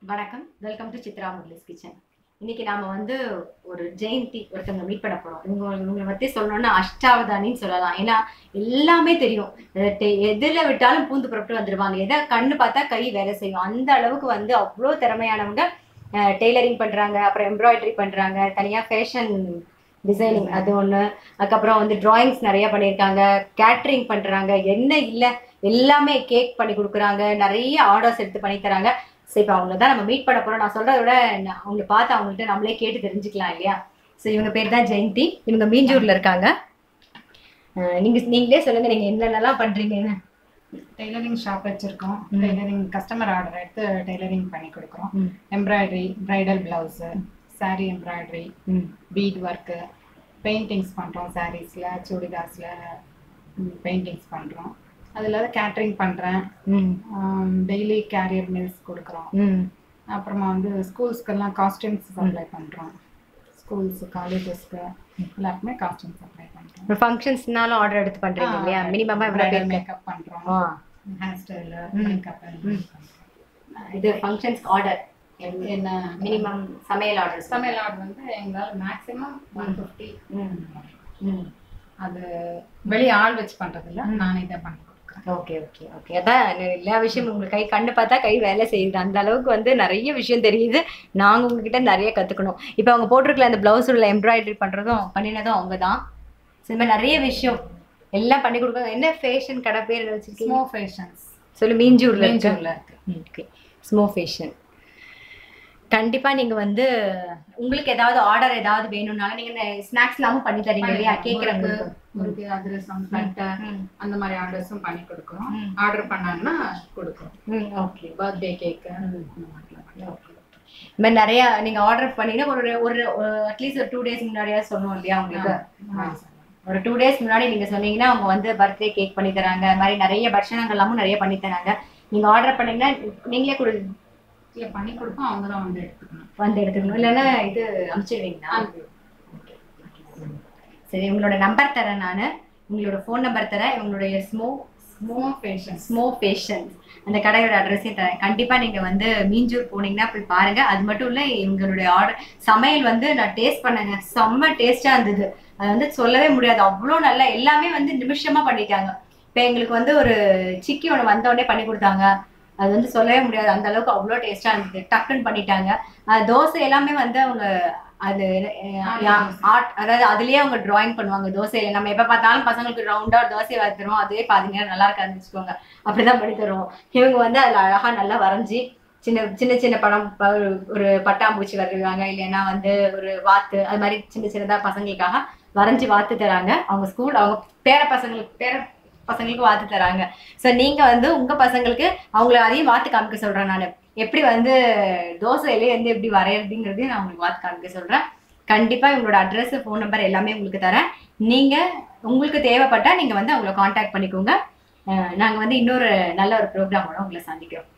வணக்கம் welcome to Chitra Murali's kitchen இன்னைக்கு நாம வந்து ஒரு ஜெயந்தி ஒருத்தவங்க மீட் பண்ண போறோம் இவங்க இவங்களை பத்தி சொல்லணும்னா அஷ்டாவதானின்னு சொல்லலாம் ஏன்னா எல்லாமே தெரியும் எ- எதுல விட்டாலும் பூந்து புறப்பட்டு வந்துருவாங்க எதை கண்ணு பார்த்தா கை வேலை செய்யும் அந்த அளவுக்கு வந்து அவ்வளோ திறமையானவங்க டெய்லரிங் பண்றாங்க அப்புறம் எம்ப்ராய்டரி பண்றாங்க தனியா ஃபேஷன் டிசைனிங் அது ஒன்று அதுக்கப்புறம் வந்து டிராயிங்ஸ் நிறைய பண்ணியிருக்காங்க கேட்ரிங் பண்றாங்க என்ன இல்லை எல்லாமே கேக் பண்ணி கொடுக்குறாங்க நிறைய ஆர்டர்ஸ் எடுத்து பண்ணி தராங்க ஸோ இப்போ அவங்கள தான் நம்ம மீட் பண்ண போறோம் நான் சொல்றத விட நான் அவங்கள பார்த்து அவங்கள்ட்ட நம்மளே கேட்டு தெரிஞ்சுக்கலாம் இல்லையா ஸோ இவங்க பேர் தான் ஜெயந்தி இவங்க மீஞ்சூர்ல இருக்காங்க அஹ் நீங்க நீங்களே சொல்லுங்க நீங்க என்னென்னலாம் பண்றீங்கன்னு டெய்லரிங் ஷாப் வச்சிருக்கோம் ம். டெய்லரிங் கஸ்டமர் ஆர்டர் எடுத்து டெய்லரிங் பண்ணி கொடுக்குறோம் ம். Embroidery bridal blouse saree embroidery ம் பீட் ஒர்க்கு பெயிண்டிங்ஸ் பண்ணுறோம் சாரீஸில் சுடிதாஸில் பெயிண்டிங்ஸ் பண்ணுறோம் அதில் கேட்ரிங் பண்ணுறேன் ம் டெய்லி கேரியர் மீல்ஸ் கொடுக்குறோம் ம் அப்புறமா வந்து ஸ்கூல்ஸ்க்கெல்லாம் காஸ்டியூம்ஸ் சப்ளை பண்ணுறோம் ஸ்கூல்ஸ் காலேஜஸ்க்கு எல்லாருக்குமே காஸ்டியூம் சப்ளை பண்ணுறோம் இப்போ ஃபங்க்ஷன்ஸ்னாலும் ஆர்டர் எடுத்து பண்றீங்க இல்லையா மினிமமா எவ்வளோ பேர் மேக்கப் பண்ணுறோம் ஆ ஹேர் ஸ்டைலு ம். மேக்கப் ம். இது ஃபங்க்ஷன்ஸ் ஆர்டர் என்ன மினிமம் சமையல் ஆர்டர்ஸ் சமையல் ஆர்டர் வந்து எங்களால் மேக்ஸிமம் ஒன் ஃபிஃப்டி ம் ம் அது வெளியே ஆள் வச்சு பண்றது இல்ல நானே இதை பண்ணி கொடுக்குறேன் ஓகே ஓகே ஓகே அதான் எல்லா விஷயம் உங்க கை கண்ணு பார்த்தா கை வேலை செய்யுது அந்த அளவுக்கு வந்து நிறைய விஷயம் தெரியுது நாங்க உங்ககிட்ட நிறைய கத்துக்கணும் இப்போ அவங்க போட்டிருக்கல அந்த பிளவுஸ் உள்ள எம்ப்ராய்டரி பண்றதும் பண்ணினதும் அவங்க தான் இந்த மாதிரி நிறைய விஷயம் எல்லாம் பண்ணி கொடுக்குறாங்க என்ன ஃபேஷன் கடை பேர் என்ன வச்சிருக்கீங்க ஸ்மோ ஃபேஷன்ஸ் சொல்லு மீஞ்சூர்ல இருக்கு மேஞ்சூர்ல இருக்கு ஓகே ஸ்மோ ஃபேஷன் கண்டிப்பா நீங்க வந்து உங்களுக்கு ஏதாவது ஆர்டர் ஏதாவது வேணும்னாலும் நீங்க இந்த ஸ்நாக்ஸ் எல்லாமும் பண்ணி தரீங்க இல்லையா கேக்குறவங்களுக்கு முறுக்கு அதிரசம் தட்டை ம். அந்த மாதிரி ஆர்டர்ஸும் பண்ணி கொடுக்குறோம் ம். ஆர்டர் பண்ணாங்கன்னா கொடுக்குறோம் ம் ஓகே பர்த்டே கேக்கு இந்த மாதிரி நிறைய நீங்க ஆர்டர் பண்ணீங்கன்னா ஒரு ஒரு அட்லீஸ்ட் ஒரு டூ டேஸ் முன்னாடியாவது சொல்லணும் இல்லையா உங்களுக்கு ஒரு டூ டேஸ் முன்னாடி நீங்க சொன்னீங்கன்னா அவங்க வந்து பர்த்டே கேக் பண்ணி தராங்க அது மாதிரி நிறைய பட்சணங்கள் எல்லாமும் நிறைய பண்ணி தராங்க நீங்க ஆர்டர் பண்ணீங்கன்னா நீங்களே கொடு இல்ல பண்ணி கொடுப்போம் அவங்க தான் வந்து எடுத்துக்கணும் வந்து எடுத்துக்கணும் இல்லைன்னா இது அனுப்பிச்சிடுவீங்களா சரி உங்களோட நம்பர் தரேன் நான் உங்களோட ஃபோன் நம்பர் தரேன் உங்களுடைய ஸ்மோ ஸ்மோ ஃபேஷன்ஸ் ஸ்மோ பேஷன் அந்த கடையோட அட்ரஸையும் தரேன் கண்டிப்பா நீங்க வந்து மீஞ்சூர் போனீங்கன்னா போய் பாருங்க அது மட்டும் இல்ல இவங்களுடைய ஆர்டர் சமையல் வந்து நான் டேஸ்ட் பண்ணேங்க செம்ம டேஸ்டா இருந்தது அது வந்து சொல்லவே முடியாது அவ்வளோ நல்லா எல்லாமே வந்து நிமிஷமா பண்ணிட்டாங்க இப்போ எங்களுக்கு வந்து ஒரு சிக்கி ஒன்று வந்த உடனே பண்ணி கொடுத்தாங்க அது வந்து சொல்லவே முடியாது அந்த அளவுக்கு அவ்வளோ டேஸ்டா இருந்தது டக்குன்னு பண்ணிட்டாங்க அஹ் தோசை எல்லாமே வந்து அவங்க அது அஹ் யா- ஆர்ட் அதாவது அதுலயே அவங்க டிராயிங் பண்ணுவாங்க தோசையில நம்ம எப்ப பார்த்தாலும் பசங்களுக்கு ரவுண்டா தோசை வறுத்துறோம் அதுவே பாத்தீங்கன்னா நல்லா இருக்காதுன்னு வச்சுக்கோங்க அப்படிதான் பண்ணி தருவோம் இவங்க வந்து அதுல அழகா நல்லா வரைஞ்சி சின்ன சின்ன சின்ன படம் ப- ஒரு- ஒரு பட்டாம்பூச்சி வரைவாங்க இல்லைன்னா வந்து ஒரு வாத்து அது மாதிரி சின்ன சின்னதா பசங்களுக்காக வரைஞ்சி வாத்து தராங்க அவங்க ஸ்கூல் அவங்க பேர பசங்களுக்கு பேர பசங்களுக்கு வாத்து தராங்க ஸோ நீங்க வந்து உங்க பசங்களுக்கு அவங்கள அதையும் வாத்து காமிக்க சொல்றேன் நான் எப்படி வந்து தோசையிலே வந்து எப்படி வரையறதுங்கிறதையும் நான் உங்களுக்கு வாத்து காமிக்க சொல்றேன் கண்டிப்பா இவங்களோட அட்ரஸ் ஃபோன் நம்பர் எல்லாமே உங்களுக்கு தரேன் நீங்க உங்களுக்கு தேவைப்பட்டா நீங்க வந்து அவங்கள காண்டாக்ட் பண்ணிக்கோங்க அஹ் நாங்க வந்து இன்னொரு நல்ல ஒரு ப்ரோக்ராமோட உங்களை சந்திக்கிறோம்